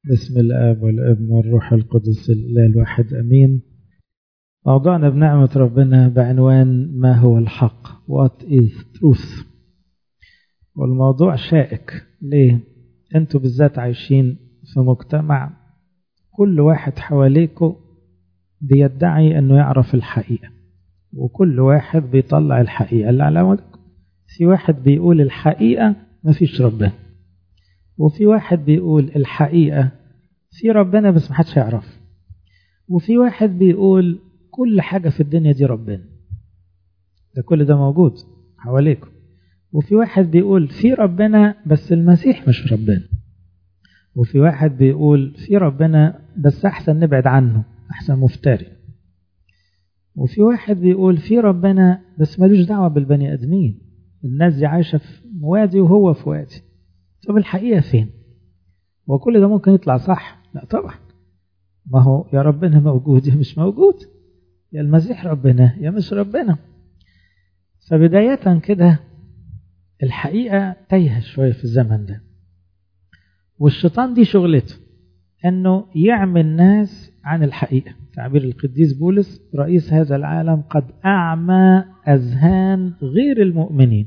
بسم الآب والابن والروح القدس الإله الواحد أمين موضوعنا بنعمة ربنا بعنوان ما هو الحق What is truth والموضوع شائك ليه انتوا بالذات عايشين في مجتمع كل واحد حواليكوا بيدعي انه يعرف الحقيقة وكل واحد بيطلع الحقيقة اللي على ودكم في واحد بيقول الحقيقة مفيش ربنا وفي واحد بيقول الحقيقة في ربنا بس محدش يعرف وفي واحد بيقول كل حاجة في الدنيا دي ربنا ده كل ده موجود حواليكم وفي واحد بيقول في ربنا بس المسيح مش ربنا وفي واحد بيقول في ربنا بس أحسن نبعد عنه أحسن مفتري وفي واحد بيقول في ربنا بس ملوش دعوة بالبني آدمين الناس دي عايشة في وادي وهو في وادي طب الحقيقة فين وكل ده ممكن يطلع صح لا طبعا ما هو يا ربنا موجود يا مش موجود يا المسيح ربنا يا مش ربنا فبداية كده الحقيقة تايهة شوية في الزمن ده والشيطان دي شغلته انه يعمي الناس عن الحقيقة تعبير القديس بولس رئيس هذا العالم قد أعمى أذهان غير المؤمنين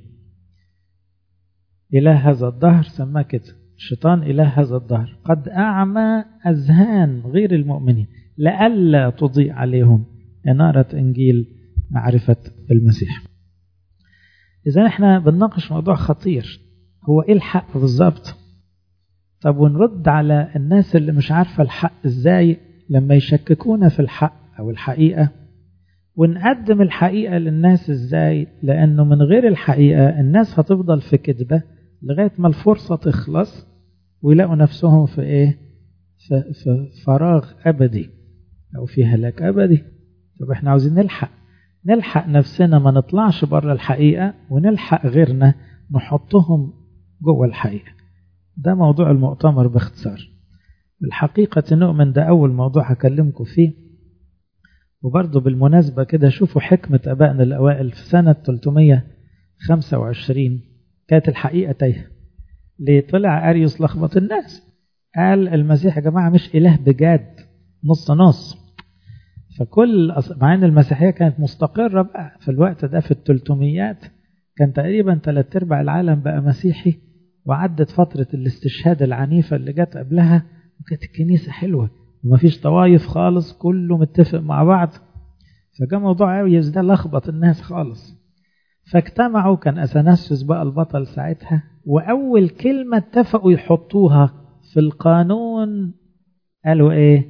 إله هذا الدهر سماه كده الشيطان إله هذا الدهر قد أعمى أذهان غير المؤمنين لئلا تضيء عليهم إنارة إنجيل معرفة المسيح إذا إحنا بنناقش موضوع خطير هو إيه الحق بالظبط طب ونرد على الناس اللي مش عارفة الحق إزاي لما يشككونا في الحق أو الحقيقة ونقدم الحقيقة للناس إزاي لأنه من غير الحقيقة الناس هتفضل في كذبة لغاية ما الفرصة تخلص ويلاقوا نفسهم في إيه في, في فراغ أبدي أو في هلاك أبدي طب إحنا عاوزين نلحق نلحق نفسنا ما نطلعش بره الحقيقة ونلحق غيرنا نحطهم جوه الحقيقة ده موضوع المؤتمر باختصار الحقيقة نؤمن ده أول موضوع هكلمكم فيه وبرضه بالمناسبة كده شوفوا حكمة أبائنا الأوائل في سنة 325 كانت الحقيقة تايهة ليه طلع أريوس لخبط الناس قال المسيح يا جماعة مش إله بجد نص نص فكل مع ان المسيحيه كانت مستقره بقى في الوقت ده في الثلاثميات كان تقريبا ثلاث ارباع العالم بقى مسيحي وعدت فتره الاستشهاد العنيفه اللي جت قبلها وكانت الكنيسه حلوه ومفيش طوايف خالص كله متفق مع بعض فجاء موضوع اريوس ده لخبط الناس خالص فاجتمعوا كان اثناسيوس بقى البطل ساعتها واول كلمه اتفقوا يحطوها في القانون قالوا ايه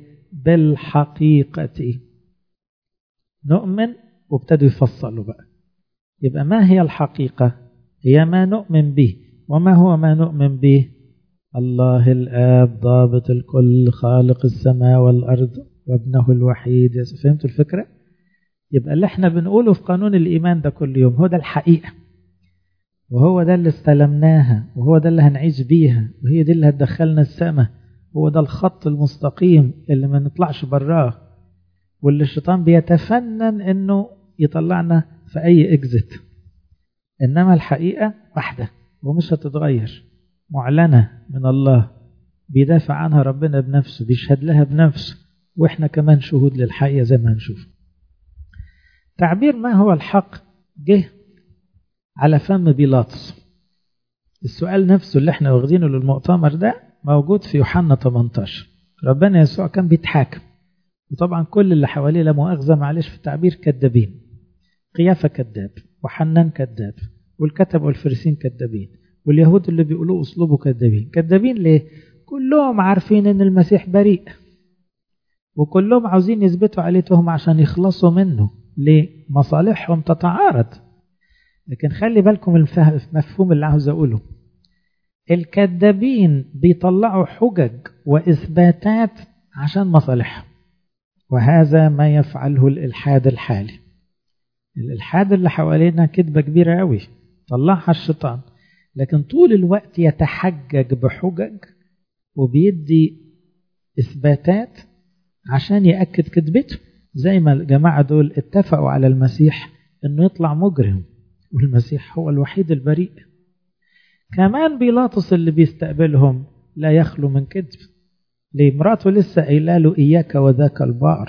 بالحقيقه نؤمن وابتدوا يفصلوا بقى يبقى ما هي الحقيقة هي ما نؤمن به وما هو ما نؤمن به الله الآب ضابط الكل خالق السماء والأرض وابنه الوحيد فهمتوا الفكرة يبقى اللي احنا بنقوله في قانون الإيمان ده كل يوم هو ده الحقيقة وهو ده اللي استلمناها وهو ده اللي هنعيش بيها وهي دي اللي هتدخلنا السماء هو ده الخط المستقيم اللي ما نطلعش براه واللي الشيطان بيتفنن انه يطلعنا في اي اكزت انما الحقيقه واحده ومش هتتغير معلنه من الله بيدافع عنها ربنا بنفسه بيشهد لها بنفسه واحنا كمان شهود للحقيقه زي ما هنشوف تعبير ما هو الحق جه على فم بيلاطس السؤال نفسه اللي احنا واخدينه للمؤتمر ده موجود في يوحنا 18 ربنا يسوع كان بيتحاكم وطبعا كل اللي حواليه لا مؤاخذة معلش في التعبير كذابين قيافة كذاب وحنان كذاب والكتب والفريسين كذابين واليهود اللي بيقولوا أسلوبه كذابين كذابين ليه؟ كلهم عارفين إن المسيح بريء وكلهم عاوزين يثبتوا عليه تهم عشان يخلصوا منه ليه؟ مصالحهم تتعارض لكن خلي بالكم المفهوم اللي عاوز أقوله الكذابين بيطلعوا حجج وإثباتات عشان مصالحهم وهذا ما يفعله الإلحاد الحالي الإلحاد اللي حوالينا كذبة كبيرة قوي طلعها الشيطان لكن طول الوقت يتحجج بحجج وبيدي إثباتات عشان يأكد كذبته زي ما الجماعة دول اتفقوا على المسيح انه يطلع مجرم والمسيح هو الوحيد البريء كمان بيلاطس اللي بيستقبلهم لا يخلو من كذب ليه مراته لسه قايله له إياك وذاك البقر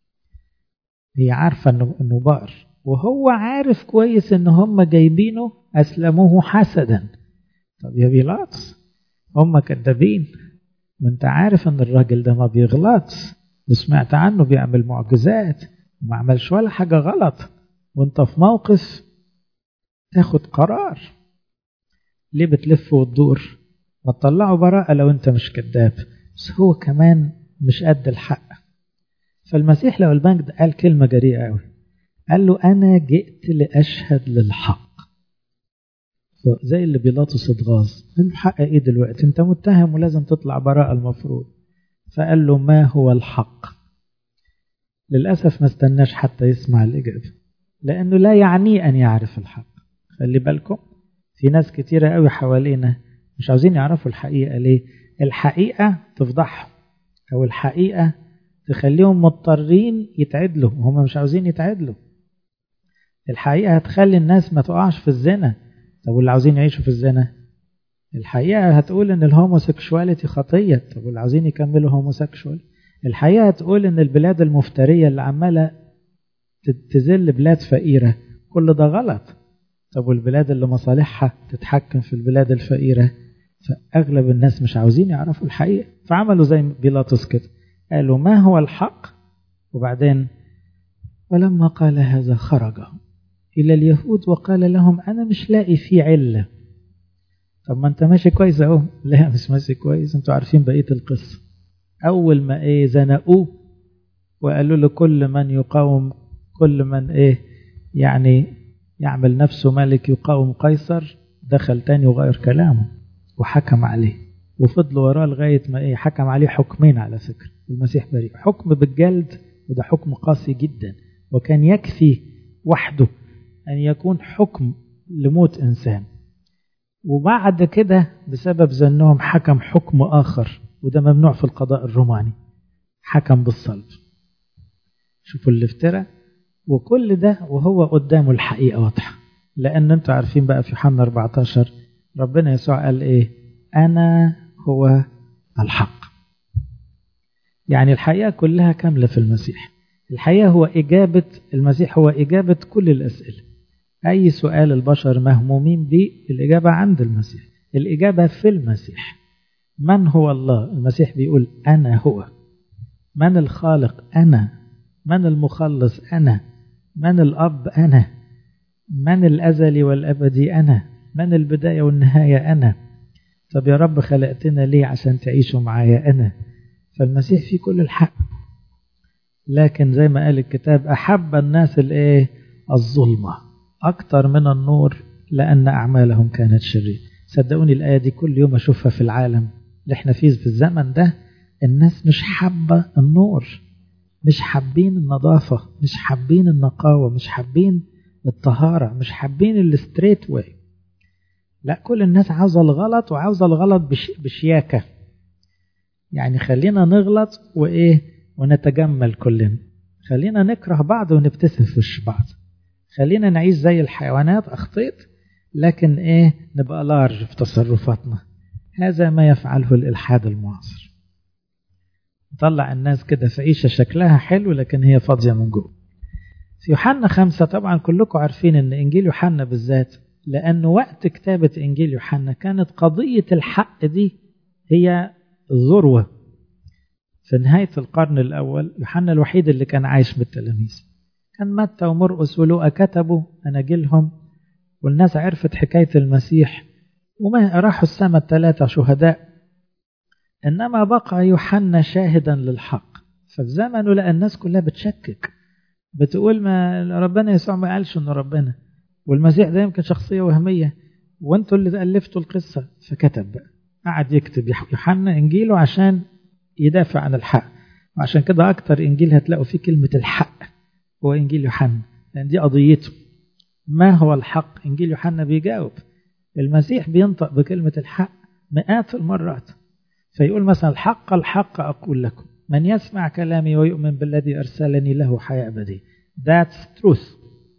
هي عارفة إنه إنه بقر وهو عارف كويس إن هم جايبينه أسلموه حسدا طب يا بيلاطس هم كدابين ما أنت عارف إن الراجل ده ما بيغلطش وسمعت عنه بيعمل معجزات وما عملش ولا حاجة غلط وأنت في موقف تاخد قرار ليه بتلف وتدور ما تطلعوا براءة لو أنت مش كذاب بس هو كمان مش قد الحق فالمسيح لو المجد قال كلمة جريئة قوي قال له أنا جئت لأشهد للحق زي اللي بيلاطس اتغاظ الحق ايه دلوقتي انت متهم ولازم تطلع براءة المفروض فقال له ما هو الحق للأسف ما استناش حتى يسمع الإجابة لأنه لا يعنيه أن يعرف الحق خلي بالكم في ناس كتيرة قوي حوالينا مش عاوزين يعرفوا الحقيقة ليه الحقيقة تفضحهم أو الحقيقة تخليهم مضطرين يتعدلوا وهم مش عاوزين يتعدلوا الحقيقة هتخلي الناس ما تقعش في الزنا طب واللي عاوزين يعيشوا في الزنا الحقيقة هتقول ان الهوموسيكشواليتي خطية طب واللي عاوزين يكملوا هوموسيكشوال الحقيقة هتقول ان البلاد المفترية اللي عمالة تذل بلاد فقيرة كل ده غلط طب والبلاد اللي مصالحها تتحكم في البلاد الفقيرة فأغلب الناس مش عاوزين يعرفوا الحقيقة فعملوا زي بيلاطس كده قالوا ما هو الحق وبعدين ولما قال هذا خرج إلى اليهود وقال لهم أنا مش لاقي فيه علة طب ما أنت ماشي كويس أهو لا مش ماشي كويس أنتوا عارفين بقية القصة أول ما إيه زنقوه وقالوا له كل من يقاوم كل من إيه يعني يعمل نفسه ملك يقاوم قيصر دخل تاني وغير كلامه وحكم عليه وفضلوا وراه لغاية ما إيه حكم عليه حكمين على فكرة المسيح بريء حكم بالجلد وده حكم قاسي جدا وكان يكفي وحده أن يكون حكم لموت إنسان وبعد كده بسبب ذنهم حكم حكم آخر وده ممنوع في القضاء الروماني حكم بالصلب شوفوا الافتراء وكل ده وهو قدامه الحقيقة واضحة لأن أنتوا عارفين بقى في يوحنا 14 ربنا يسوع قال إيه أنا هو الحق يعني الحقيقة كلها كاملة في المسيح الحقيقة هو إجابة المسيح هو إجابة كل الأسئلة أي سؤال البشر مهمومين به الإجابة عند المسيح الإجابة في المسيح من هو الله المسيح بيقول أنا هو من الخالق أنا من المخلص أنا من الأب أنا من الأزلي والأبدي أنا من البداية والنهاية أنا طب يا رب خلقتنا ليه عشان تعيشوا معايا أنا فالمسيح فيه كل الحق لكن زي ما قال الكتاب أحب الناس الإيه الظلمة أكتر من النور لأن أعمالهم كانت شريرة صدقوني الآية دي كل يوم أشوفها في العالم اللي احنا فيه في الزمن ده الناس مش حابة النور مش حابين النظافة مش حابين النقاوة مش حابين الطهارة مش حابين الستريت واي لا كل الناس عاوزة الغلط وعاوزة الغلط بش بشياكة يعني خلينا نغلط وإيه ونتجمل كلنا خلينا نكره بعض ونبتسم في وش بعض خلينا نعيش زي الحيوانات أخطيت لكن إيه نبقى لارج في تصرفاتنا هذا ما يفعله الإلحاد المعاصر طلع الناس كده في عيشة شكلها حلو لكن هي فاضية من جوه في يوحنا خمسة طبعا كلكم عارفين ان انجيل يوحنا بالذات لأن وقت كتابة انجيل يوحنا كانت قضية الحق دي هي ذروة في نهاية القرن الأول يوحنا الوحيد اللي كان عايش بالتلاميذ كان متى ومرقس ولوقا كتبوا أناجيلهم والناس عرفت حكاية المسيح وما راحوا السماء الثلاثة شهداء إنما بقى يوحنا شاهدا للحق ففي زمنه لقى الناس كلها بتشكك بتقول ما ربنا يسوع ما قالش إنه ربنا والمسيح ده يمكن شخصية وهمية وانتوا اللي ألفتوا القصة فكتب بقى قعد يكتب يوحنا إنجيله عشان يدافع عن الحق وعشان كده أكتر إنجيل هتلاقوا فيه كلمة الحق هو إنجيل يوحنا لأن دي قضيته ما هو الحق إنجيل يوحنا بيجاوب المسيح بينطق بكلمة الحق مئات المرات فيقول مثلا الحق الحق أقول لكم من يسمع كلامي ويؤمن بالذي أرسلني له حياة أبدية That's truth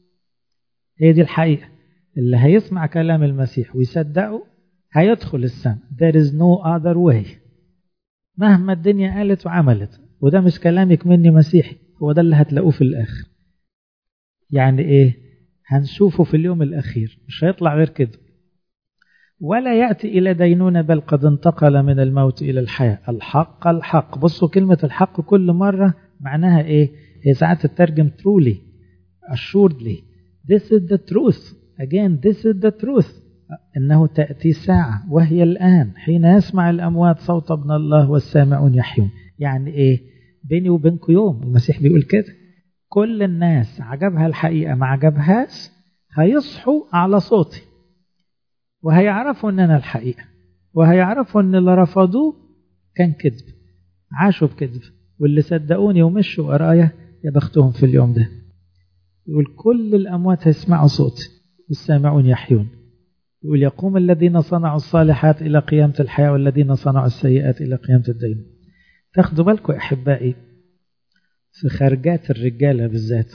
هي دي الحقيقة اللي هيسمع كلام المسيح ويصدقه هيدخل السماء There is no other way مهما الدنيا قالت وعملت وده مش كلامك مني مسيحي هو ده اللي هتلاقوه في الآخر يعني إيه هنشوفه في اليوم الأخير مش هيطلع غير كده ولا يأتي إلى دينونة بل قد انتقل من الموت إلى الحياة الحق الحق بصوا كلمة الحق كل مرة معناها إيه هي ساعات تترجم truly assuredly this is the truth again this is the truth إنه تأتي ساعة وهي الآن حين يسمع الأموات صوت ابن الله والسامعون يحيون يعني إيه بيني وبينكم يوم المسيح بيقول كده كل الناس عجبها الحقيقة ما عجبهاش هيصحوا على صوتي وهيعرفوا ان انا الحقيقة وهيعرفوا ان اللي رفضوه كان كذب عاشوا بكذب واللي صدقوني ومشوا ورايا يا بختهم في اليوم ده يقول كل الأموات هيسمعوا صوتي والسامعون يحيون يقول يقوم الذين صنعوا الصالحات إلى قيامة الحياة والذين صنعوا السيئات إلى قيامة الدين تاخدوا بالكم أحبائي في خارجات الرجالة بالذات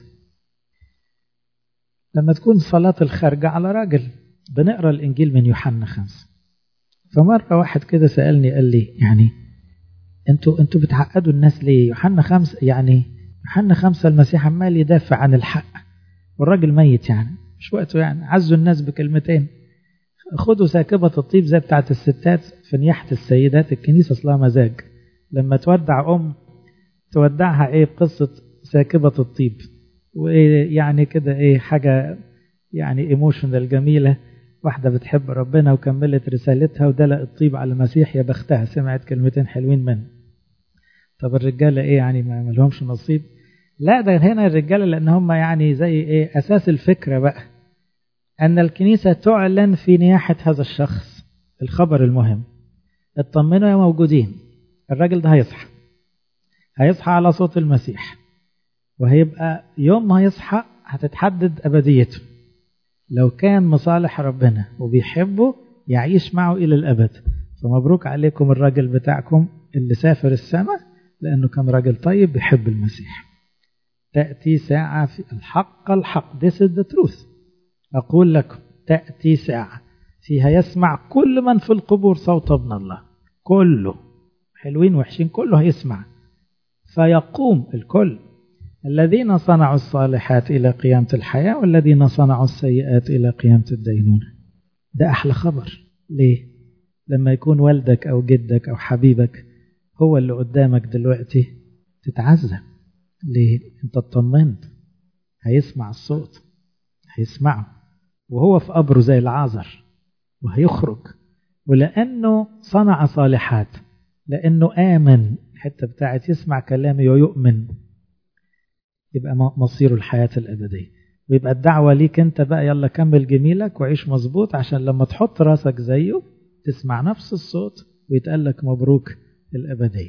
لما تكون صلاة الخارجة على راجل بنقرأ الإنجيل من يوحنا خمسة فمرة واحد كده سألني قال لي يعني انتوا انتوا بتعقدوا الناس ليه يوحنا خمسة يعني يوحنا خمسة المسيح عمال يدافع عن الحق والراجل ميت يعني مش وقته يعني عزوا الناس بكلمتين خدوا ساكبة الطيب زي بتاعت الستات في نياحة السيدات الكنيسة اصلها مزاج لما تودع أم تودعها ايه بقصة ساكبة الطيب وايه يعني كده ايه حاجة يعني ايموشنال جميلة واحدة بتحب ربنا وكملت رسالتها ودلق الطيب على المسيح يا بختها سمعت كلمتين حلوين منه طب الرجالة ايه يعني ما لهمش نصيب لا ده هنا الرجالة لان هم يعني زي ايه اساس الفكرة بقى ان الكنيسة تعلن في نياحة هذا الشخص الخبر المهم اطمنوا يا موجودين الراجل ده هيصحى هيصحى على صوت المسيح وهيبقى يوم ما يصحى هتتحدد أبديته لو كان مصالح ربنا وبيحبه يعيش معه إلى الأبد فمبروك عليكم الراجل بتاعكم اللي سافر السماء لأنه كان راجل طيب بيحب المسيح تأتي ساعة في الحق الحق this is the truth أقول لكم تأتي ساعة فيها يسمع كل من في القبور صوت ابن الله كله حلوين وحشين كله هيسمع فيقوم الكل الذين صنعوا الصالحات إلى قيامة الحياة والذين صنعوا السيئات إلى قيامة الدينونة ده أحلى خبر ليه؟ لما يكون والدك أو جدك أو حبيبك هو اللي قدامك دلوقتي تتعزى ليه؟ أنت اطمنت هيسمع الصوت هيسمعه وهو في قبره زي العازر وهيخرج ولأنه صنع صالحات لأنه آمن الحتة بتاعت يسمع كلامي ويؤمن يبقى مصيره الحياة الأبدية ويبقى الدعوة ليك أنت بقى يلا كمل جميلك وعيش مظبوط عشان لما تحط راسك زيه تسمع نفس الصوت ويتقال لك مبروك الأبدية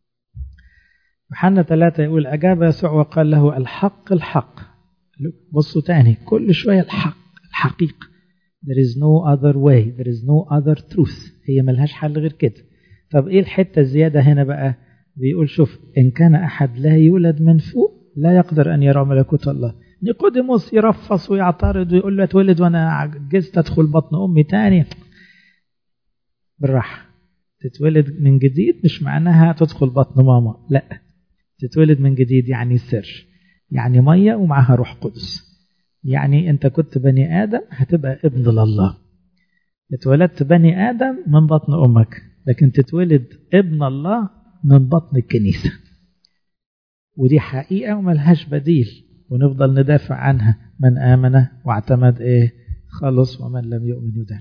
يوحنا ثلاثة يقول أجاب يسوع وقال له الحق الحق بصوا تاني كل شوية الحق الحقيقة there is no other way there is no other truth هي ملهاش حل غير كده طب ايه الحتة الزيادة هنا بقى بيقول شوف إن كان أحد لا يولد من فوق لا يقدر أن يرى ملكوت الله نيقوديموس يرفص ويعترض ويقول له اتولد وأنا عجزت أدخل بطن أمي تاني بالراحة تتولد من جديد مش معناها تدخل بطن ماما لا تتولد من جديد يعني سر يعني مية ومعها روح قدس يعني أنت كنت بني آدم هتبقى ابن لله اتولدت بني آدم من بطن أمك لكن تتولد ابن الله من بطن الكنيسة ودي حقيقة وملهاش بديل ونفضل ندافع عنها من آمن واعتمد إيه خلص ومن لم يؤمن يدان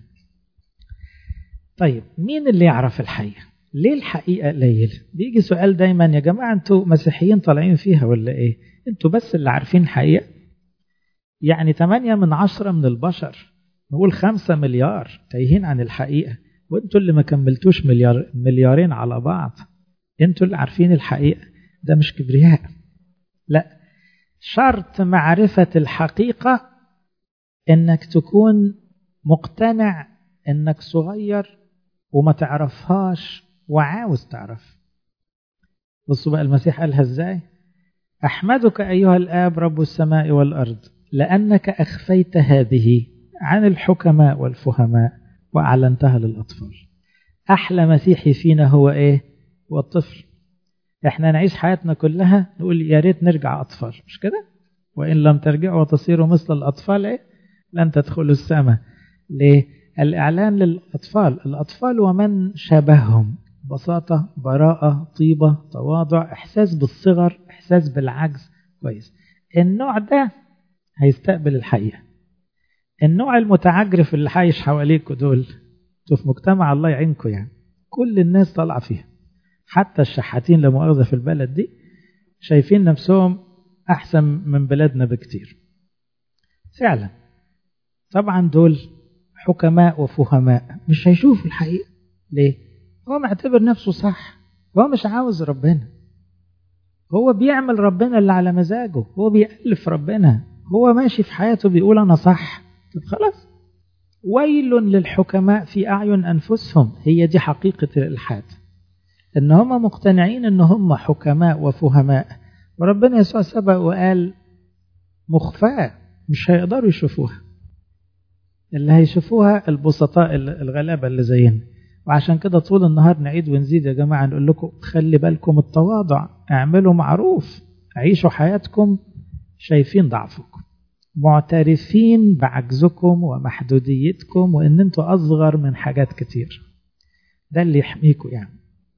طيب مين اللي يعرف الحقيقة ليه الحقيقة قليل بيجي سؤال دايما يا جماعة انتوا مسيحيين طالعين فيها ولا ايه انتوا بس اللي عارفين الحقيقة يعني 8 من عشرة من البشر نقول 5 مليار تايهين عن الحقيقة وانتوا اللي ما كملتوش مليار مليارين على بعض انتوا اللي عارفين الحقيقة ده مش كبرياء لا شرط معرفة الحقيقة انك تكون مقتنع انك صغير وما تعرفهاش وعاوز تعرف بصوا بقى المسيح قالها ازاي احمدك ايها الاب رب السماء والارض لانك اخفيت هذه عن الحكماء والفهماء واعلنتها للاطفال احلى مسيحي فينا هو ايه والطفل احنا نعيش حياتنا كلها نقول يا ريت نرجع أطفال مش كده وإن لم ترجعوا وتصيروا مثل الأطفال إيه؟ لن تدخلوا السماء ليه؟ الإعلان للأطفال الأطفال ومن شابههم بساطة براءة طيبة تواضع إحساس بالصغر إحساس بالعجز كويس النوع ده هيستقبل الحقيقة النوع المتعجرف اللي عايش حواليكوا دول انتوا في مجتمع الله يعينكم يعني كل الناس طالعة فيها حتى الشحاتين لمؤاخذة في البلد دي شايفين نفسهم أحسن من بلادنا بكتير فعلا طبعا دول حكماء وفهماء مش هيشوفوا الحقيقة ليه؟ هو معتبر نفسه صح هو مش عاوز ربنا هو بيعمل ربنا اللي على مزاجه هو بيألف ربنا هو ماشي في حياته بيقول أنا صح طب خلاص ويل للحكماء في أعين أنفسهم هي دي حقيقة الإلحاد إن هم مقتنعين إن هم حكماء وفهماء وربنا يسوع سبق وقال مخفاة مش هيقدروا يشوفوها اللي هيشوفوها البسطاء الغلابة اللي زينا وعشان كده طول النهار نعيد ونزيد يا جماعة نقول لكم خلي بالكم التواضع اعملوا معروف عيشوا حياتكم شايفين ضعفكم معترفين بعجزكم ومحدوديتكم وان انتوا اصغر من حاجات كتير ده اللي يحميكم يعني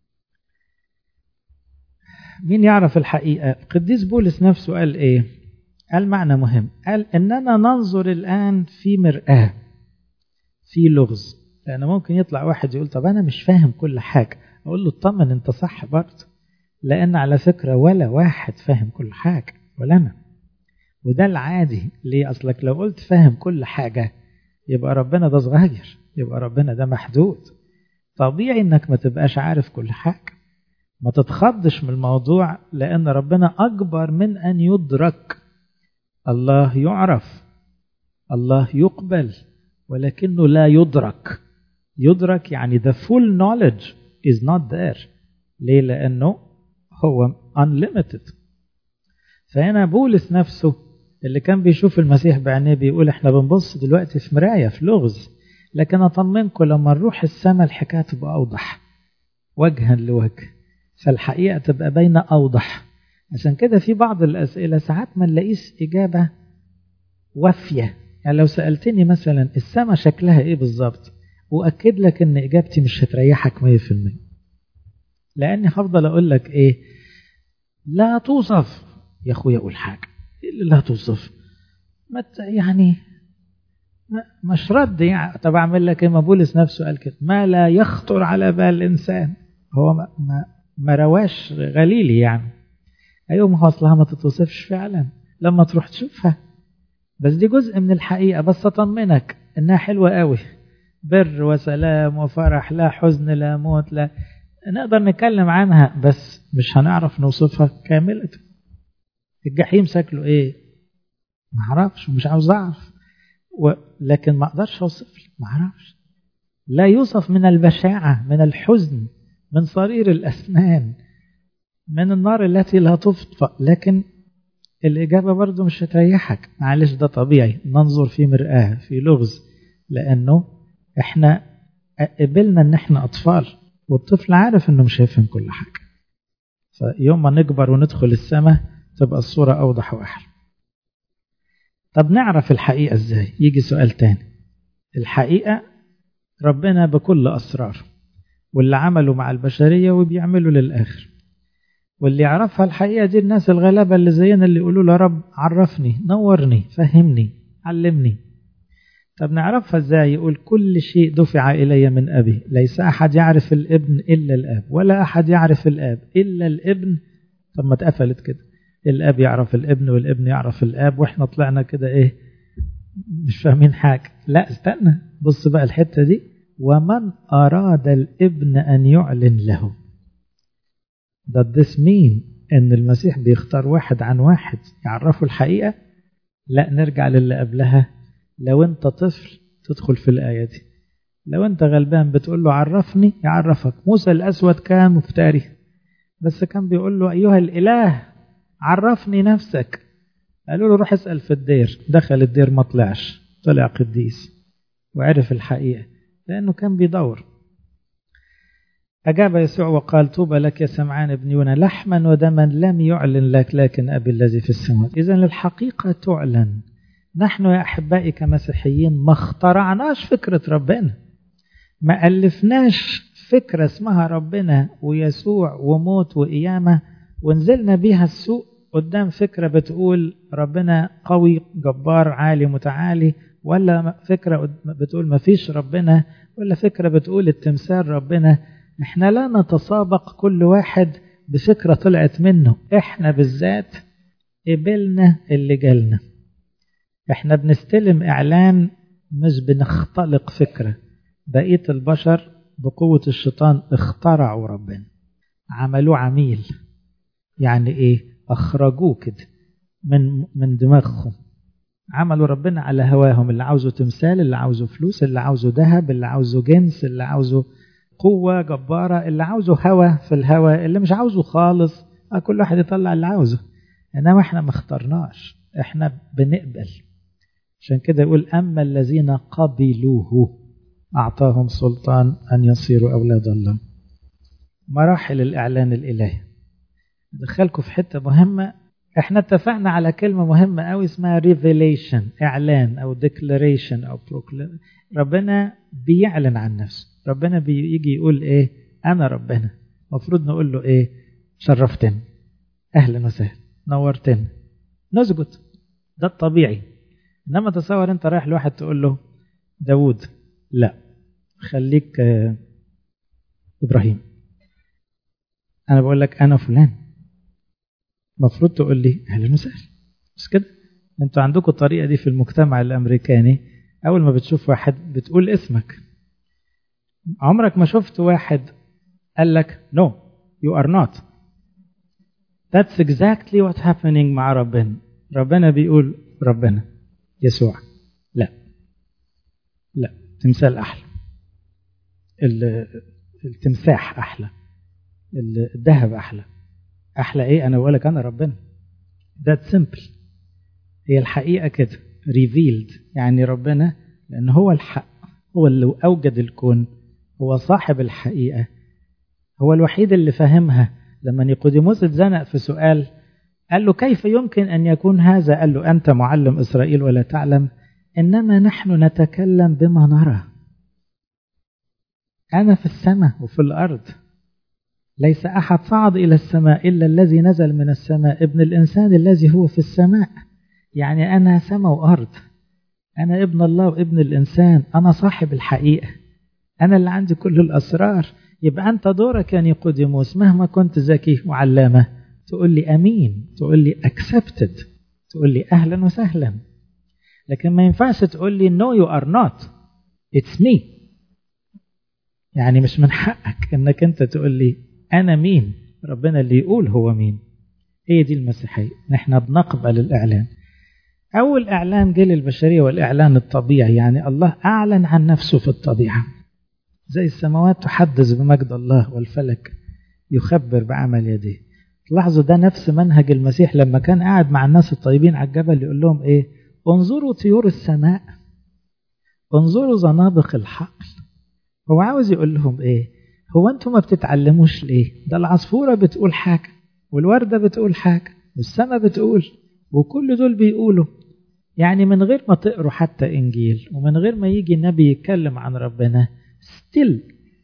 مين يعرف الحقيقة القديس بولس نفسه قال ايه قال معنى مهم قال اننا ننظر الان في مرآة في لغز لان ممكن يطلع واحد يقول طب انا مش فاهم كل حاجة اقول له اطمن انت صح برضه لان على فكرة ولا واحد فاهم كل حاجة ولا انا وده العادي ليه اصلك لو قلت فاهم كل حاجة يبقى ربنا ده صغير يبقى ربنا ده محدود طبيعي انك ما تبقاش عارف كل حاجة ما تتخضش من الموضوع لان ربنا اكبر من ان يدرك الله يعرف الله يقبل ولكنه لا يدرك يدرك يعني the full knowledge is not there ليه لأنه هو unlimited فهنا بولس نفسه اللي كان بيشوف المسيح بعينيه بيقول احنا بنبص دلوقتي في مراية في لغز لكن أطمنكم لما نروح السماء الحكاية تبقى أوضح وجها لوجه فالحقيقة تبقى باينة أوضح عشان كده في بعض الأسئلة ساعات ما نلاقيش إجابة وافية يعني لو سألتني مثلا السماء شكلها إيه بالظبط وأكد لك إن إجابتي مش هتريحك 100% لأني هفضل أقول لك إيه لا توصف يا أخويا أقول حاجة لا توصف ما يعني مش رد يعني طب أعمل لك إيه ما بولس نفسه قال كده ما لا يخطر على بال الإنسان هو ما, ما, ما رواش غليلي يعني أيوة ما هو أصلها ما تتوصفش فعلا لما تروح تشوفها بس دي جزء من الحقيقة بس أطمنك إنها حلوة قوي بر وسلام وفرح لا حزن لا موت لا نقدر نتكلم عنها بس مش هنعرف نوصفها كاملة الجحيم شكله ايه ما اعرفش ومش عاوز اعرف و... لكن ما اقدرش اوصف ما اعرفش لا يوصف من البشاعة من الحزن من صرير الأسنان من النار التي لا تطفأ لكن الإجابة برضو مش هتريحك معلش ده طبيعي ننظر في مرآة في لغز لأنه إحنا قبلنا إن إحنا أطفال والطفل عارف إنه مش هيفهم كل حاجة فيوم ما نكبر وندخل السماء تبقى الصورة أوضح وأحلى طب نعرف الحقيقة إزاي يجي سؤال تاني الحقيقة ربنا بكل أسرار واللي عمله مع البشرية وبيعمله للآخر واللي يعرفها الحقيقة دي الناس الغلابة اللي زينا اللي يقولوا له رب عرفني نورني فهمني علمني طب نعرفها ازاي يقول كل شيء دفع إلي من أبي ليس أحد يعرف الابن إلا الآب ولا أحد يعرف الآب إلا الابن طب ما اتقفلت كده الآب يعرف الابن والابن يعرف الآب وإحنا طلعنا كده إيه مش فاهمين حاجة لا استنى بص بقى الحتة دي ومن أراد الابن أن يعلن له does this mean ان المسيح بيختار واحد عن واحد يعرفه الحقيقة لا نرجع للي قبلها لو انت طفل تدخل في الآية دي لو انت غلبان بتقول له عرفني يعرفك موسى الأسود كان مفتري بس كان بيقول له أيها الإله عرفني نفسك قالوا له روح اسأل في الدير دخل الدير ما طلعش طلع قديس وعرف الحقيقة لأنه كان بيدور أجاب يسوع وقال طوبى لك يا سمعان ابن يونا لحما ودما لم يعلن لك لكن أبي الذي في السماء إذا الحقيقة تعلن نحن يا أحبائي كمسيحيين ما اخترعناش فكرة ربنا ما ألفناش فكرة اسمها ربنا ويسوع وموت وقيامة ونزلنا بيها السوق قدام فكرة بتقول ربنا قوي جبار عالي متعالي ولا فكرة بتقول ما فيش ربنا ولا فكرة بتقول التمثال ربنا احنا لا نتسابق كل واحد بفكرة طلعت منه احنا بالذات قبلنا اللي جالنا احنا بنستلم اعلان مش بنختلق فكرة بقية البشر بقوة الشيطان اخترعوا ربنا عملوه عميل يعني ايه اخرجوه كده من من دماغهم عملوا ربنا على هواهم اللي عاوزه تمثال اللي عاوزه فلوس اللي عاوزه ذهب اللي عاوزه جنس اللي عاوزه قوة جبارة اللي عاوزه هوا في الهوا اللي مش عاوزه خالص كل واحد يطلع اللي عاوزه انما احنا ما اخترناش احنا بنقبل عشان كده يقول اما الذين قبلوه اعطاهم سلطان ان يصيروا اولاد الله مراحل الاعلان الالهي دخلكم في حته مهمه احنا اتفقنا على كلمه مهمه قوي اسمها revelation اعلان او declaration او proclamation ربنا بيعلن عن نفسه ربنا بيجي يقول ايه انا ربنا المفروض نقول له ايه شرفتني اهلا وسهلا نورتني نسجد ده الطبيعي انما تصور انت رايح لواحد تقول له داوود لا خليك آه ابراهيم انا بقول لك انا فلان المفروض تقول لي اهلا وسهلا بس كده انتوا عندكم الطريقه دي في المجتمع الامريكاني اول ما بتشوف واحد بتقول اسمك عمرك ما شفت واحد قال لك no you are not that's exactly what happening مع ربنا ربنا بيقول ربنا يسوع لا لا تمثال احلى التمساح احلى الذهب احلى احلى ايه انا بقول لك انا ربنا ده سمبل هي الحقيقه كده ريفيلد يعني ربنا لان هو الحق هو اللي اوجد الكون هو صاحب الحقيقه هو الوحيد اللي فهمها لما نيقوديموس اتزنق في سؤال قال له كيف يمكن ان يكون هذا قال له انت معلم اسرائيل ولا تعلم انما نحن نتكلم بما نرى انا في السماء وفي الارض ليس احد صعد الى السماء الا الذي نزل من السماء ابن الانسان الذي هو في السماء يعني انا سماء وارض انا ابن الله وابن الانسان انا صاحب الحقيقه انا اللي عندي كل الاسرار يبقى انت دورك يا نيقوديموس مهما كنت ذكي وعلامه تقول لي امين تقول لي accepted تقول لي اهلا وسهلا لكن ما ينفعش تقول لي no you are not it's me يعني مش من حقك انك انت تقول لي انا مين ربنا اللي يقول هو مين هي دي المسيحيه نحن بنقبل الاعلان اول اعلان جه للبشريه والاعلان الطبيعي يعني الله اعلن عن نفسه في الطبيعه زي السماوات تحدث بمجد الله والفلك يخبر بعمل يديه لاحظوا ده نفس منهج المسيح لما كان قاعد مع الناس الطيبين على الجبل يقول لهم ايه انظروا طيور السماء انظروا زنابق الحقل هو عاوز يقول لهم ايه هو انتم ما بتتعلموش ليه ده العصفورة بتقول حاجة والوردة بتقول حاجة والسماء بتقول وكل دول بيقولوا يعني من غير ما تقروا حتى انجيل ومن غير ما يجي النبي يتكلم عن ربنا ستيل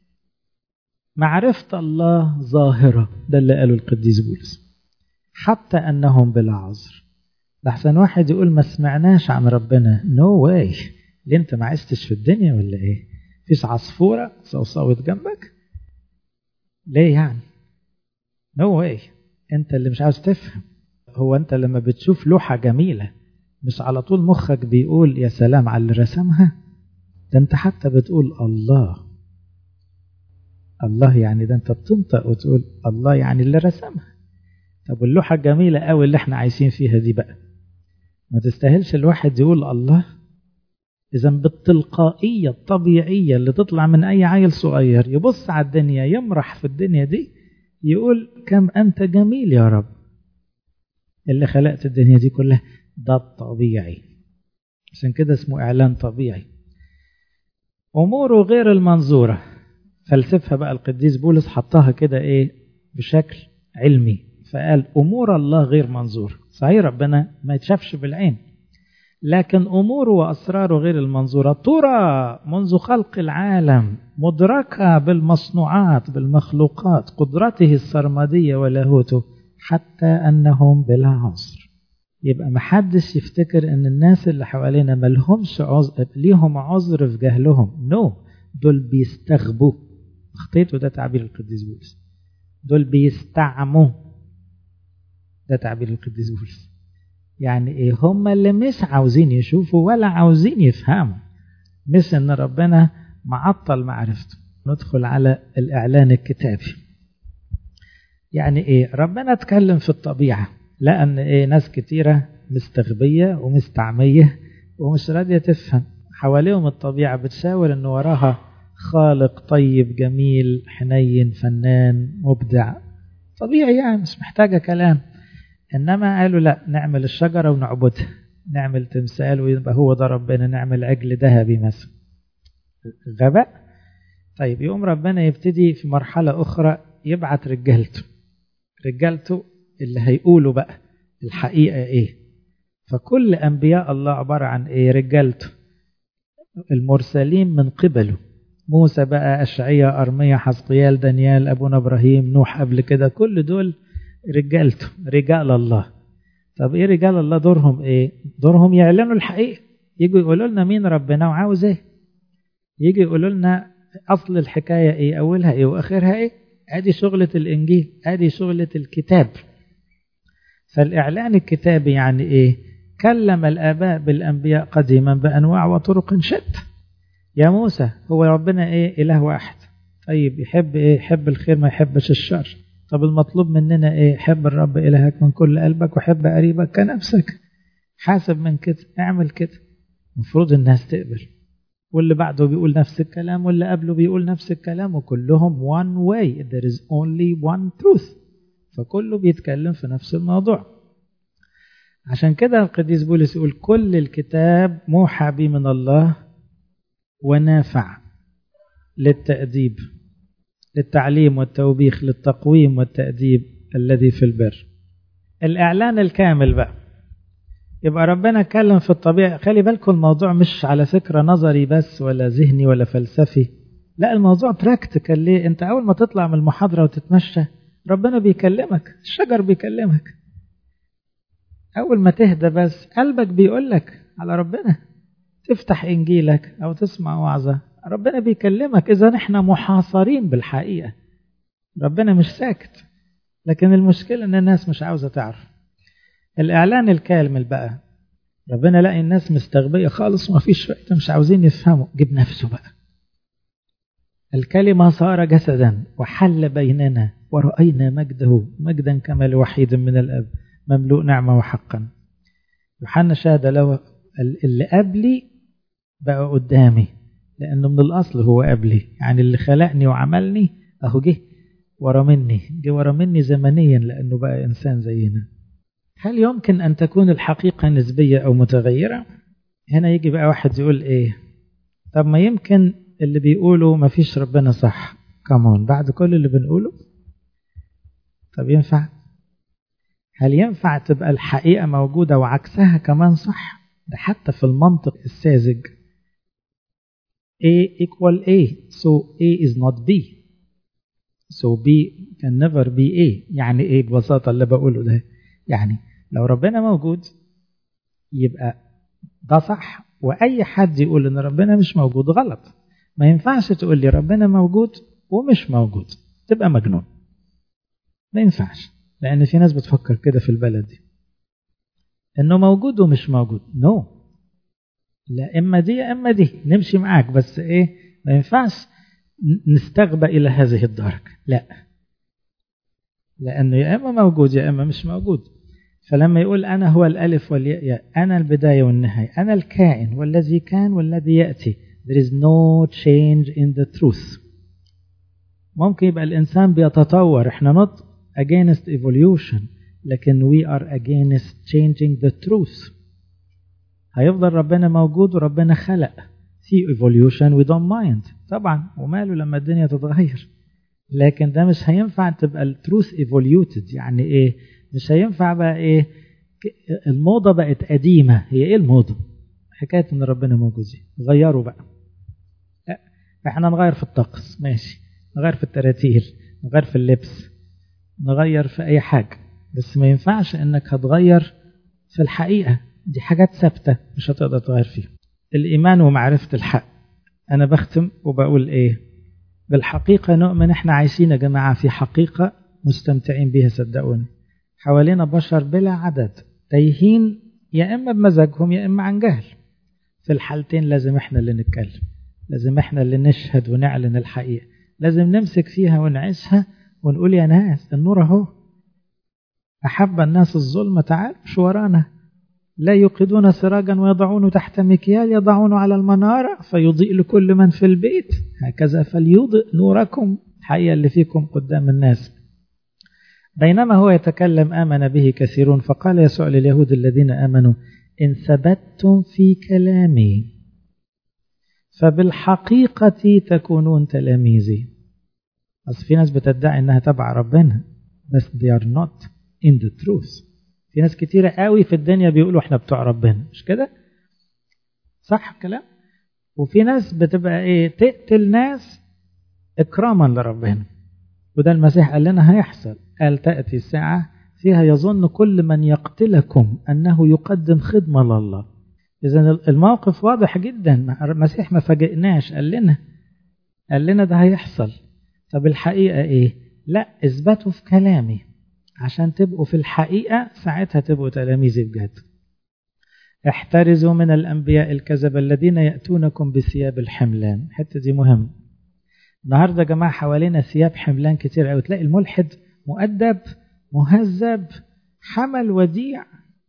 معرفة الله ظاهرة ده اللي قاله القديس بولس حتى أنهم بلا عذر لحسن واحد يقول ما سمعناش عن ربنا نو no واي ليه انت ما عشتش في الدنيا ولا ايه فيش عصفورة صوصوت جنبك ليه يعني نو no واي انت اللي مش عاوز تفهم هو انت لما بتشوف لوحة جميلة مش على طول مخك بيقول يا سلام على اللي رسمها ده انت حتى بتقول الله الله يعني ده انت بتنطق وتقول الله يعني اللي رسمها طب اللوحة الجميلة قوي اللي احنا عايشين فيها دي بقى ما تستاهلش الواحد يقول الله إذا بالتلقائية الطبيعية اللي تطلع من أي عيل صغير يبص على الدنيا يمرح في الدنيا دي يقول كم أنت جميل يا رب اللي خلقت الدنيا دي كلها ده الطبيعي عشان كده اسمه إعلان طبيعي أموره غير المنظورة فلسفها بقى القديس بولس حطها كده ايه بشكل علمي فقال امور الله غير منظور صحيح ربنا ما يتشافش بالعين لكن اموره واسراره غير المنظوره ترى منذ خلق العالم مدركه بالمصنوعات بالمخلوقات قدرته السرمديه ولاهوته حتى انهم بلا عذر يبقى محدش يفتكر ان الناس اللي حوالينا ملهمش عذر ليهم عذر في جهلهم نو no. دول بيستغبوا اخطيته ده تعبير القديس بولس دول بيستعموا ده تعبير القديس بولس يعني ايه هم اللي مش عاوزين يشوفوا ولا عاوزين يفهموا مش ان ربنا معطل معرفته ندخل على الاعلان الكتابي يعني ايه ربنا اتكلم في الطبيعه لان ايه ناس كتيره مستغبيه ومستعميه ومش راضيه تفهم حواليهم الطبيعه بتشاور ان وراها خالق طيب جميل حنين فنان مبدع طبيعي يعني مش محتاجه كلام انما قالوا لا نعمل الشجره ونعبدها نعمل تمثال ويبقى هو ده ربنا نعمل عجل ذهبي مثلا غباء طيب يقوم ربنا يبتدي في مرحله اخرى يبعت رجالته رجالته اللي هيقولوا بقى الحقيقه ايه فكل انبياء الله عباره عن ايه رجالته المرسلين من قبله موسى بقى أشعية أرمية حسقيال دانيال أبونا إبراهيم نوح قبل كده كل دول رجالته رجال الله طب إيه رجال الله دورهم إيه دورهم يعلنوا الحقيقة يجوا يقولوا لنا مين ربنا وعاوز إيه يجي يقولوا لنا أصل الحكاية إيه أولها إيه وآخرها إيه أدي شغلة الإنجيل أدي شغلة الكتاب فالإعلان الكتابي يعني إيه كلم الآباء بالأنبياء قديما بأنواع وطرق شتى يا موسى هو ربنا ايه اله واحد طيب يحب ايه يحب الخير ما يحبش الشر طب المطلوب مننا ايه حب الرب الهك من كل قلبك وحب قريبك كنفسك حاسب من كده اعمل كده المفروض الناس تقبل واللي بعده بيقول نفس الكلام واللي قبله بيقول نفس الكلام وكلهم one way there is only one truth فكله بيتكلم في نفس الموضوع عشان كده القديس بولس يقول كل الكتاب موحى به من الله ونافع للتأديب للتعليم والتوبيخ للتقويم والتأديب الذي في البر الإعلان الكامل بقى يبقى ربنا اتكلم في الطبيعة خلي بالكم الموضوع مش على فكرة نظري بس ولا ذهني ولا فلسفي لا الموضوع براكتيكال ليه انت اول ما تطلع من المحاضرة وتتمشى ربنا بيكلمك الشجر بيكلمك اول ما تهدى بس قلبك بيقولك على ربنا تفتح انجيلك او تسمع وعظة ربنا بيكلمك اذا احنا محاصرين بالحقيقة ربنا مش ساكت لكن المشكلة ان الناس مش عاوزة تعرف الاعلان الكامل بقى ربنا لاقي الناس مستغبية خالص وما فيش وقت مش عاوزين يفهموا جيب نفسه بقى الكلمة صار جسدا وحل بيننا ورأينا مجده مجدا كما لوحيد من الأب مملوء نعمة وحقا يوحنا شهد له اللي قبلي بقى قدامي لأنه من الأصل هو قبلي يعني اللي خلقني وعملني أهو جه ورا مني جه ورا مني زمنيا لأنه بقى إنسان زينا هل يمكن أن تكون الحقيقة نسبية أو متغيرة هنا يجي بقى واحد يقول إيه طب ما يمكن اللي بيقولوا ما فيش ربنا صح كمان بعد كل اللي بنقوله طب ينفع هل ينفع تبقى الحقيقة موجودة وعكسها كمان صح ده حتى في المنطق الساذج A equal A so A is not B so B can never be A يعني ايه ببساطة اللي بقوله ده يعني لو ربنا موجود يبقى ده صح وأي حد يقول إن ربنا مش موجود غلط ما ينفعش تقول لي ربنا موجود ومش موجود تبقى مجنون ما ينفعش لأن في ناس بتفكر كده في البلد دي إنه موجود ومش موجود نو no. لا إما دي يا إما دي نمشي معاك بس إيه ما ينفعش نستغبى إلى هذه الدرجة لا لأنه يا إما موجود يا إما مش موجود فلما يقول أنا هو الألف والياء أنا البداية والنهاية أنا الكائن والذي كان والذي يأتي there is no change in the truth ممكن يبقى الإنسان بيتطور احنا not against evolution لكن we are against changing the truth هيفضل ربنا موجود وربنا خلق في evolution we don't mind طبعا وماله لما الدنيا تتغير لكن ده مش هينفع تبقى التروث evoluted يعني ايه مش هينفع بقى ايه الموضة بقت قديمة هي ايه الموضة حكاية ان ربنا موجود غيروا بقى لا احنا نغير في الطقس ماشي نغير في التراتيل نغير في اللبس نغير في اي حاجة بس ما ينفعش انك هتغير في الحقيقة دي حاجات ثابتة مش هتقدر تغير فيها الإيمان ومعرفة الحق أنا بختم وبقول إيه بالحقيقة نؤمن إحنا عايشين يا جماعة في حقيقة مستمتعين بيها صدقوني حوالينا بشر بلا عدد تايهين يا إما بمزاجهم يا إما عن جهل في الحالتين لازم إحنا اللي نتكلم لازم إحنا اللي نشهد ونعلن الحقيقة لازم نمسك فيها ونعيشها ونقول يا ناس النور أهو أحب الناس الظلم تعال مش ورانا لا يوقدون سراجا ويضعونه تحت مكيال يضعونه على المنارة فيضيء لكل من في البيت هكذا فليضئ نوركم الحقيقة اللي فيكم قدام الناس بينما هو يتكلم آمن به كثيرون فقال يسوع لليهود الذين آمنوا إن ثبتتم في كلامي فبالحقيقة تكونون تلاميذي أصل في ناس بتدعي إنها تبع ربنا بس they are not in the truth في ناس كتيرة قوي في الدنيا بيقولوا احنا بتوع ربنا مش كده صح الكلام وفي ناس بتبقى ايه تقتل ناس اكراما لربنا وده المسيح قال لنا هيحصل قال تأتي الساعة فيها يظن كل من يقتلكم أنه يقدم خدمة لله إذا الموقف واضح جدا المسيح ما فاجئناش قال لنا قال لنا ده هيحصل طب الحقيقة ايه لا اثبتوا في كلامي عشان تبقوا في الحقيقة ساعتها تبقوا تلاميذي بجد احترزوا من الأنبياء الكذب الذين يأتونكم بثياب الحملان الحتة دي مهم النهاردة يا جماعة حوالينا ثياب حملان كتير قوي تلاقي الملحد مؤدب مهذب حمل وديع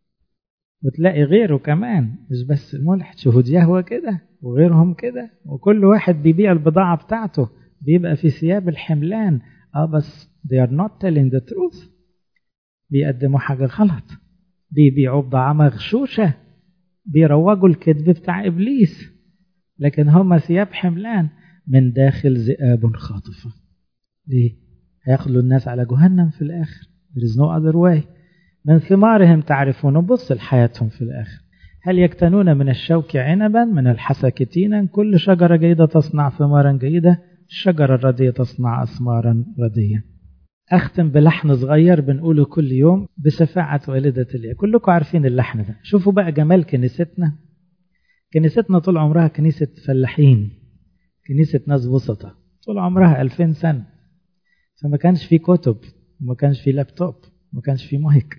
وتلاقي غيره كمان مش بس الملحد شهود يهوى كده وغيرهم كده وكل واحد بيبيع البضاعة بتاعته بيبقى في ثياب الحملان اه بس they are not telling the truth بيقدموا حاجة غلط بيبيعوا بضاعة مغشوشة بيروجوا الكذب بتاع إبليس لكن هم ثياب حملان من داخل ذئاب خاطفة ليه؟ هياخدوا الناس على جهنم في الآخر there is no other way من ثمارهم تعرفون بص لحياتهم في الآخر هل يكتنون من الشوك عنبا من الحسك تينا كل شجرة جيدة تصنع ثمارا جيدة الشجرة الردية تصنع أثمارا ردية أختم بلحن صغير بنقوله كل يوم بشفاعة والدة الإله كلكم عارفين اللحن ده شوفوا بقى جمال كنيستنا كنيستنا طول عمرها كنيسة فلاحين كنيسة ناس بسطة طول عمرها ألفين سنة فما كانش في كتب وما كانش في لابتوب وما كانش في مايك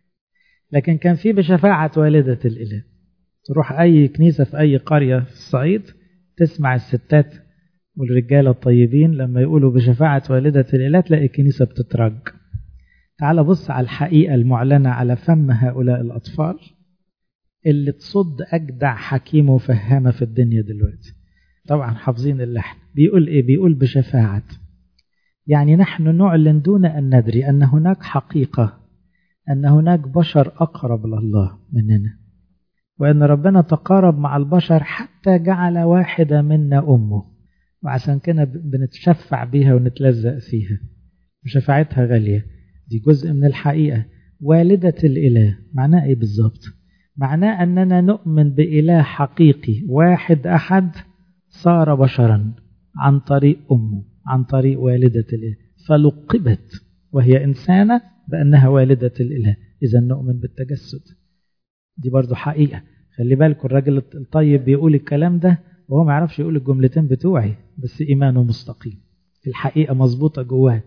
لكن كان في بشفاعة والدة الإله تروح أي كنيسة في أي قرية في الصعيد تسمع الستات والرجالة الطيبين لما يقولوا بشفاعة والدة الإله تلاقي الكنيسة بتترج تعال بص على الحقيقة المعلنة على فم هؤلاء الأطفال اللي تصد أجدع حكيم وفهامة في الدنيا دلوقتي طبعا حافظين اللحن بيقول إيه بيقول بشفاعة يعني نحن نعلن دون أن ندري أن هناك حقيقة أن هناك بشر أقرب لله مننا وأن ربنا تقارب مع البشر حتى جعل واحدة منا أمه وعشان كده بنتشفع بيها ونتلزق فيها وشفاعتها غالية دي جزء من الحقيقة والدة الإله معناه إيه بالظبط معناه أننا نؤمن بإله حقيقي واحد أحد صار بشرا عن طريق أمه عن طريق والدة الإله فلقبت وهي إنسانة بأنها والدة الإله إذا نؤمن بالتجسد دي برضو حقيقة خلي بالكم الراجل الطيب بيقول الكلام ده وهو ما يعرفش يقول الجملتين بتوعي بس إيمانه مستقيم الحقيقة مظبوطة جواه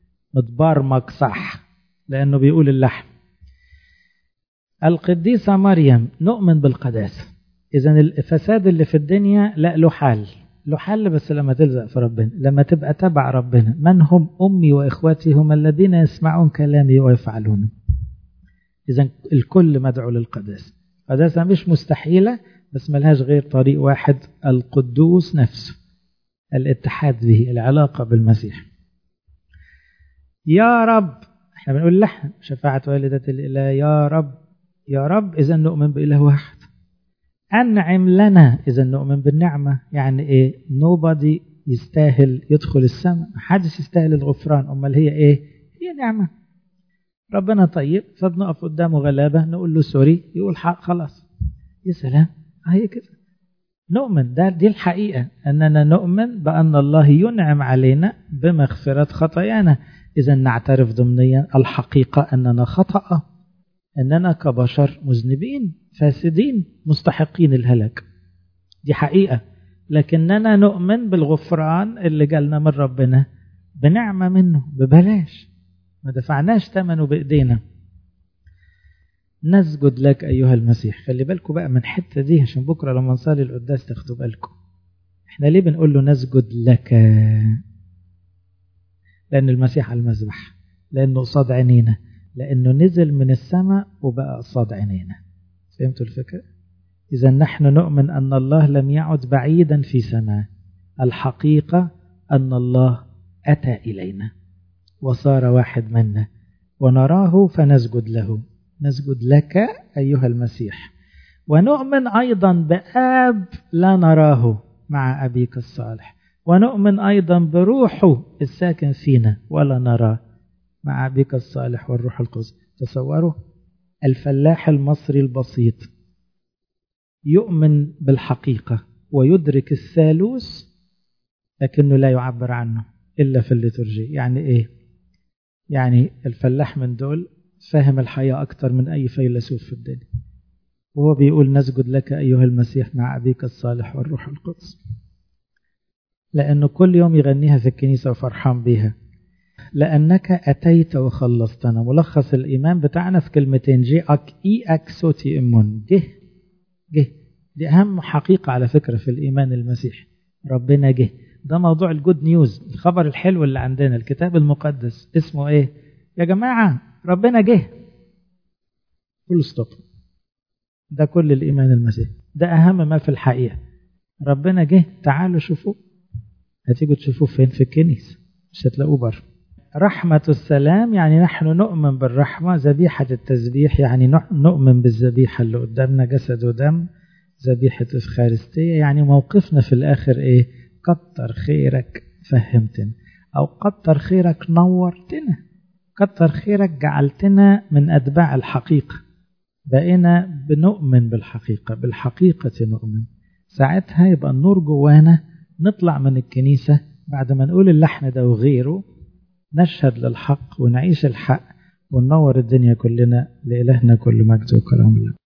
متبرمج صح لأنه بيقول اللحم القديسة مريم نؤمن بالقداسة إذا الفساد اللي في الدنيا لا له حل له حل بس لما تلزق في ربنا لما تبقى تبع ربنا من هم أمي وإخواتي هم الذين يسمعون كلامي ويفعلونه إذا الكل مدعو للقداسة قداسة مش مستحيلة بس ملهاش غير طريق واحد القدوس نفسه الاتحاد به العلاقة بالمسيح يا رب احنا بنقول لحن شفاعة والدة الإله يا رب يا رب إذا نؤمن بإله واحد أنعم لنا إذا نؤمن بالنعمة يعني إيه nobody يستاهل يدخل السماء محدش يستاهل الغفران أمال هي إيه هي نعمة ربنا طيب فبنقف قدامه غلابة نقول له سوري يقول حق خلاص يا سلام هي كده نؤمن ده دي الحقيقة أننا نؤمن بأن الله ينعم علينا بمغفرة خطايانا إذا نعترف ضمنيا الحقيقة أننا خطأ أننا كبشر مذنبين فاسدين مستحقين الهلاك دي حقيقة لكننا نؤمن بالغفران اللي جالنا من ربنا بنعمة منه ببلاش ما دفعناش ثمنه بإيدينا نسجد لك أيها المسيح خلي بالكم بقى من الحتة دي عشان بكرة لما نصلي القداس تاخدوا بالكم احنا ليه بنقول له نسجد لك لأن المسيح على المذبح لأنه قصاد عينينا لأنه نزل من السماء وبقى قصاد عينينا فهمتوا الفكرة؟ إذا نحن نؤمن أن الله لم يعد بعيدا في سماء الحقيقة أن الله أتى إلينا وصار واحد منا ونراه فنسجد له نسجد لك أيها المسيح ونؤمن أيضا بآب لا نراه مع أبيك الصالح ونؤمن أيضا بروحه الساكن فينا ولا نراه مع أبيك الصالح والروح القدس تصوروا الفلاح المصري البسيط يؤمن بالحقيقة ويدرك الثالوث لكنه لا يعبر عنه إلا في الليتورجي يعني إيه؟ يعني الفلاح من دول فاهم الحياة أكتر من أي فيلسوف في الدنيا وهو بيقول نسجد لك أيها المسيح مع أبيك الصالح والروح القدس لأنه كل يوم يغنيها في الكنيسة وفرحان بيها لأنك أتيت وخلصتنا ملخص الإيمان بتاعنا في كلمتين جي أك إي أك سوتي إمون جه جه دي أهم حقيقة على فكرة في الإيمان المسيحي ربنا جه ده موضوع الجود نيوز الخبر الحلو اللي عندنا الكتاب المقدس اسمه ايه يا جماعة ربنا جه كل ستوب ده كل الإيمان المسيحي ده أهم ما في الحقيقة ربنا جه تعالوا شوفوه هتيجوا تشوفوه فين في الكنيسة مش هتلاقوه بره رحمة السلام يعني نحن نؤمن بالرحمة ذبيحة التسبيح يعني نؤمن بالذبيحة اللي قدامنا جسد ودم ذبيحة الفخارستية يعني موقفنا في الآخر إيه كتر خيرك فهمتنا أو كتر خيرك نورتنا كتر خيرك جعلتنا من أتباع الحقيقة بقينا بنؤمن بالحقيقة بالحقيقة نؤمن ساعتها يبقى النور جوانا نطلع من الكنيسة بعد ما نقول اللحن ده وغيره نشهد للحق ونعيش الحق وننور الدنيا كلنا لإلهنا كل مجد وكرم الله